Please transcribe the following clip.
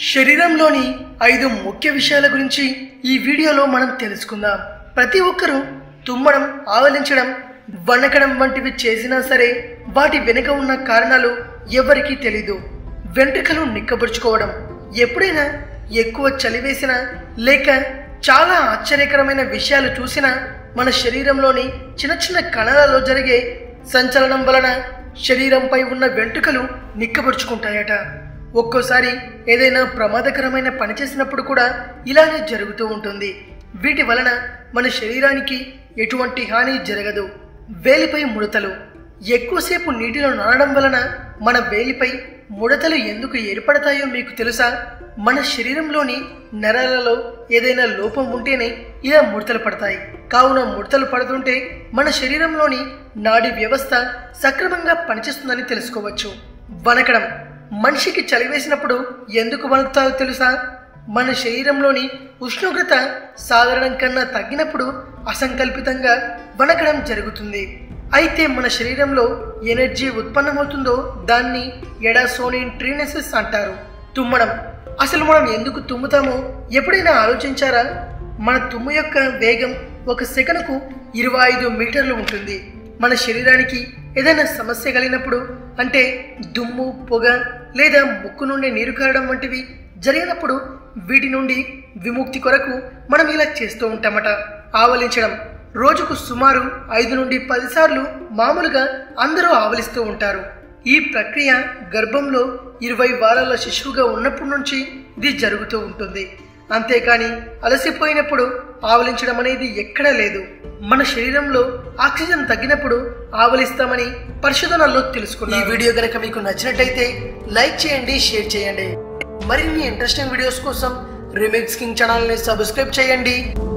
శరీరంలోని ఐదు ముఖ్య విషయాల గురించి ఈ వీడియోలో మనం తెలుసుకుందాం ప్రతి ఒక్కరూ తుమ్మడం ఆవలించడం వణకడం వంటివి చేసినా సరే వాటి వెనుక ఉన్న కారణాలు ఎవరికీ తెలీదు వెంట్రుకలు నిక్కబరుచుకోవడం ఎప్పుడైనా ఎక్కువ చలివేసినా లేక చాలా ఆశ్చర్యకరమైన విషయాలు చూసినా మన శరీరంలోని చిన్న చిన్న కణాలలో జరిగే సంచలనం వలన శరీరంపై ఉన్న వెంట్రుకలు నిక్కబరుచుకుంటాయట ఒక్కోసారి ఏదైనా ప్రమాదకరమైన పని చేసినప్పుడు కూడా ఇలానే జరుగుతూ ఉంటుంది వీటి వలన మన శరీరానికి ఎటువంటి హాని జరగదు వేలిపై ముడతలు ఎక్కువసేపు నీటిలో నానడం వలన మన వేలిపై ముడతలు ఎందుకు ఏర్పడతాయో మీకు తెలుసా మన శరీరంలోని నరాలలో ఏదైనా లోపం ఉంటేనే ఇలా ముడతలు పడతాయి కావున ముడతలు పడుతుంటే మన శరీరంలోని నాడి వ్యవస్థ సక్రమంగా పనిచేస్తుందని తెలుసుకోవచ్చు వనకడం మనిషికి చలివేసినప్పుడు ఎందుకు వణుకుతారో తెలుసా మన శరీరంలోని ఉష్ణోగ్రత సాధారణం కన్నా తగ్గినప్పుడు అసంకల్పితంగా వణకడం జరుగుతుంది అయితే మన శరీరంలో ఎనర్జీ ఉత్పన్నమవుతుందో దాన్ని ఎడాసోనిన్ ట్రీనెసిస్ అంటారు తుమ్మడం అసలు మనం ఎందుకు తుమ్ముతామో ఎప్పుడైనా ఆలోచించారా మన తుమ్ము యొక్క వేగం ఒక సెకనుకు ఇరవై ఐదు మీటర్లు ఉంటుంది మన శరీరానికి ఏదైనా సమస్య కలిగినప్పుడు అంటే దుమ్ము పొగ లేదా ముక్కు నుండి నీరు కారడం వంటివి జరిగినప్పుడు వీటి నుండి విముక్తి కొరకు మనం ఇలా చేస్తూ ఉంటామట ఆవలించడం రోజుకు సుమారు ఐదు నుండి పది సార్లు మామూలుగా అందరూ ఆవలిస్తూ ఉంటారు ఈ ప్రక్రియ గర్భంలో ఇరవై వారాల శిశువుగా ఉన్నప్పటి నుంచి ఇది జరుగుతూ ఉంటుంది అంతేకాని అలసిపోయినప్పుడు ఆవలించడం అనేది ఎక్కడా లేదు మన శరీరంలో ఆక్సిజన్ తగ్గినప్పుడు ఆవలిస్తామని పరిశోధనల్లో తెలుసుకున్నాం ఈ వీడియో కనుక మీకు నచ్చినట్టయితే లైక్ చేయండి షేర్ చేయండి మరిన్ని ఇంట్రెస్టింగ్ వీడియోస్ కోసం రిమిక్స్ కింగ్ ఛానల్ని సబ్స్క్రైబ్ చేయండి